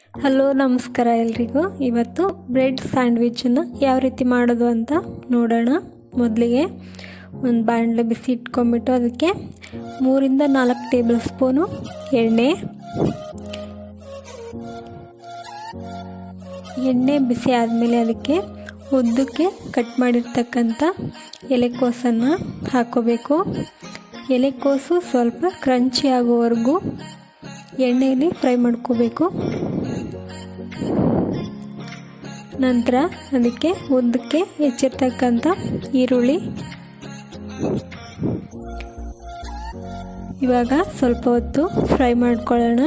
hello ನಮಸ್ಕಾರ ಎಲ್ರಿಗೂ ಇವತ್ತು ಬ್ರೆಡ್ ಸ್ಯಾಂಡ್ವಿಚನ್ನು ಯಾವ ರೀತಿ ಮಾಡೋದು ಅಂತ ನೋಡೋಣ ಮೊದಲಿಗೆ ಒಂದು ಬಾಣಲೆ ಬಿಸಿ ಇಟ್ಕೊಂಡ್ಬಿಟ್ಟು ಅದಕ್ಕೆ ಮೂರಿಂದ ನಾಲ್ಕು ಟೇಬಲ್ ಸ್ಪೂನು ಎಣ್ಣೆ ಎಣ್ಣೆ ಬಿಸಿ ಆದಮೇಲೆ ಅದಕ್ಕೆ ಉದ್ದಕ್ಕೆ ಕಟ್ ಮಾಡಿರ್ತಕ್ಕಂಥ ಎಲೆಕೋಸನ್ನು ಹಾಕೋಬೇಕು ಎಲೆಕೋಸು ಸ್ವಲ್ಪ ಕ್ರಂಚಿ ಆಗೋವರೆಗೂ ಎಣ್ಣೆಯಲ್ಲಿ ಫ್ರೈ ಮಾಡ್ಕೋಬೇಕು ನಂತರ ಅದಕ್ಕೆ ಉದ್ದಕ್ಕೆ ಹೆಚ್ಚಿರ್ತಕ್ಕಂಥ ಈರುಳ್ಳಿ ಇವಾಗ ಸ್ವಲ್ಪ ಹೊತ್ತು ಫ್ರೈ ಮಾಡ್ಕೊಳ್ಳೋಣ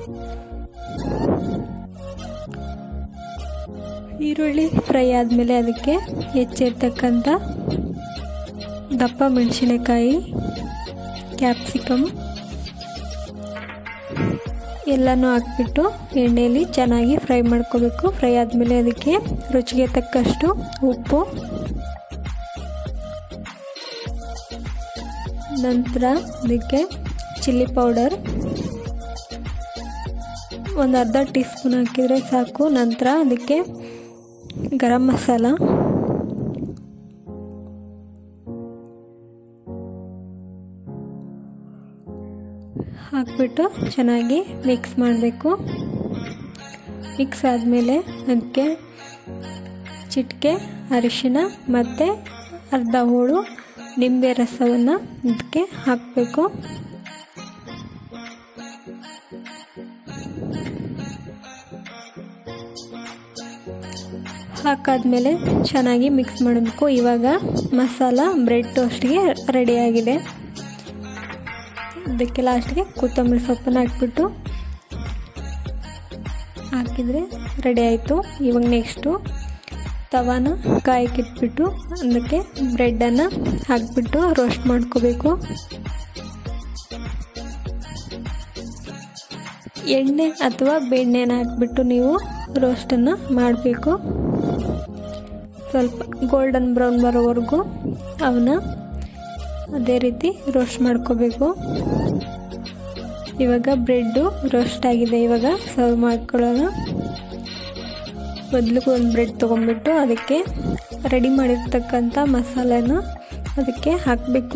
ಈರುಳ್ಳಿ ಫ್ರೈ ಆದಮೇಲೆ ಅದಕ್ಕೆ ಹೆಚ್ಚಿರ್ತಕ್ಕಂಥ ದಪ್ಪ ಮೆಣಸಿನಕಾಯಿ ಕ್ಯಾಪ್ಸಿಕಮ್ ಎಲ್ಲನೂ ಹಾಕ್ಬಿಟ್ಟು ಎಣ್ಣೆಯಲ್ಲಿ ಚೆನ್ನಾಗಿ ಫ್ರೈ ಮಾಡ್ಕೋಬೇಕು ಫ್ರೈ ಆದಮೇಲೆ ಅದಕ್ಕೆ ರುಚಿಗೆ ತಕ್ಕಷ್ಟು ಉಪ್ಪು ನಂತರ ಅದಕ್ಕೆ ಚಿಲ್ಲಿ ಪೌಡರ್ ಒಂದು ಅರ್ಧ ಟೀ ಸ್ಪೂನ್ ಹಾಕಿದರೆ ಸಾಕು ನಂತರ ಅದಕ್ಕೆ ಗರಂ ಮಸಾಲ ಹಾಕ್ಬಿಟ್ಟು ಚೆನ್ನಾಗಿ ಮಿಕ್ಸ್ ಮಾಡಬೇಕು ಮಿಕ್ಸ್ ಆದಮೇಲೆ ಅದಕ್ಕೆ ಚಿಟಿಕೆ ಅರಿಶಿನ ಮತ್ತು ಅರ್ಧ ಹೋಳು ನಿಂಬೆ ರಸವನ್ನು ಇದಕ್ಕೆ ಹಾಕಬೇಕು ಹಾಕಾದ್ಮೇಲೆ ಚೆನ್ನಾಗಿ ಮಿಕ್ಸ್ ಮಾಡಬೇಕು ಇವಾಗ ಮಸಾಲ ಬ್ರೆಡ್ ಟೋಸ್ಟ್ಗೆ ರೆಡಿಯಾಗಿದೆ ಅದಕ್ಕೆ ಲಾಸ್ಟ್ಗೆ ಕೊತ್ತಂಬರಿ ಸೊಪ್ಪನ್ನು ಹಾಕ್ಬಿಟ್ಟು ಹಾಕಿದರೆ ರೆಡಿ ಆಯಿತು ಇವಾಗ ನೆಕ್ಸ್ಟು ತವಾನ ಕಾಯಕ್ಕಿಟ್ಬಿಟ್ಟು ಅದಕ್ಕೆ ಬ್ರೆಡ್ಡನ್ನು ಹಾಕ್ಬಿಟ್ಟು ರೋಸ್ಟ್ ಮಾಡ್ಕೋಬೇಕು ಎಣ್ಣೆ ಅಥವಾ ಬೆಣ್ಣೆನ ಹಾಕ್ಬಿಟ್ಟು ನೀವು ರೋಸ್ಟನ್ನು ಮಾಡಬೇಕು ಸ್ವಲ್ಪ ಗೋಲ್ಡನ್ ಬ್ರೌನ್ ಬರೋವರೆಗೂ ಅವನ್ನ ಅದೇ ರೀತಿ ರೋಸ್ಟ್ ಮಾಡ್ಕೋಬೇಕು ಇವಾಗ ಬ್ರೆಡ್ಡು ರೋಸ್ಟ್ ಆಗಿದೆ ಇವಾಗ ಸರ್ವ್ ಮಾಡ್ಕೊಳ್ಳೋಣ ಮೊದಲಿಗೆ ಒಂದು ಬ್ರೆಡ್ ತೊಗೊಂಡ್ಬಿಟ್ಟು ಅದಕ್ಕೆ ರೆಡಿ ಮಾಡಿರ್ತಕ್ಕಂಥ ಮಸಾಲೆನ ಅದಕ್ಕೆ ಹಾಕಬೇಕು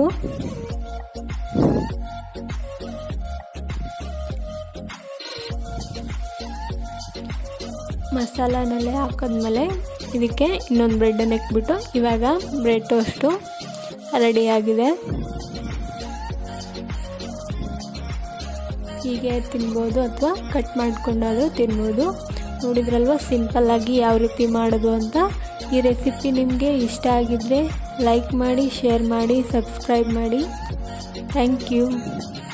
ಮಸಾಲನೆಲ್ಲ ಹಾಕಿದ್ಮೇಲೆ ಇದಕ್ಕೆ ಇನ್ನೊಂದು ಬ್ರೆಡ್ಡನ್ನು ಇಕ್ಬಿಟ್ಟು ಇವಾಗ ಬ್ರೆಡ್ ಟೋಸ್ಟು ರೆಡಿಯಾಗಿದೆ ಹೀಗೆ ತಿನ್ಬೋದು ಅಥವಾ ಕಟ್ ಮಾಡಿಕೊಂಡಾದರೂ ತಿನ್ಬೋದು ನೋಡಿದ್ರಲ್ವ ಸಿಂಪಲ್ಲಾಗಿ ಯಾವ ರೀತಿ ಮಾಡೋದು ಅಂತ ಈ ರೆಸಿಪಿ ನಿಮಗೆ ಇಷ್ಟ ಆಗಿದ್ದರೆ ಲೈಕ್ ಮಾಡಿ ಶೇರ್ ಮಾಡಿ ಸಬ್ಸ್ಕ್ರೈಬ್ ಮಾಡಿ ಥ್ಯಾಂಕ್ ಯು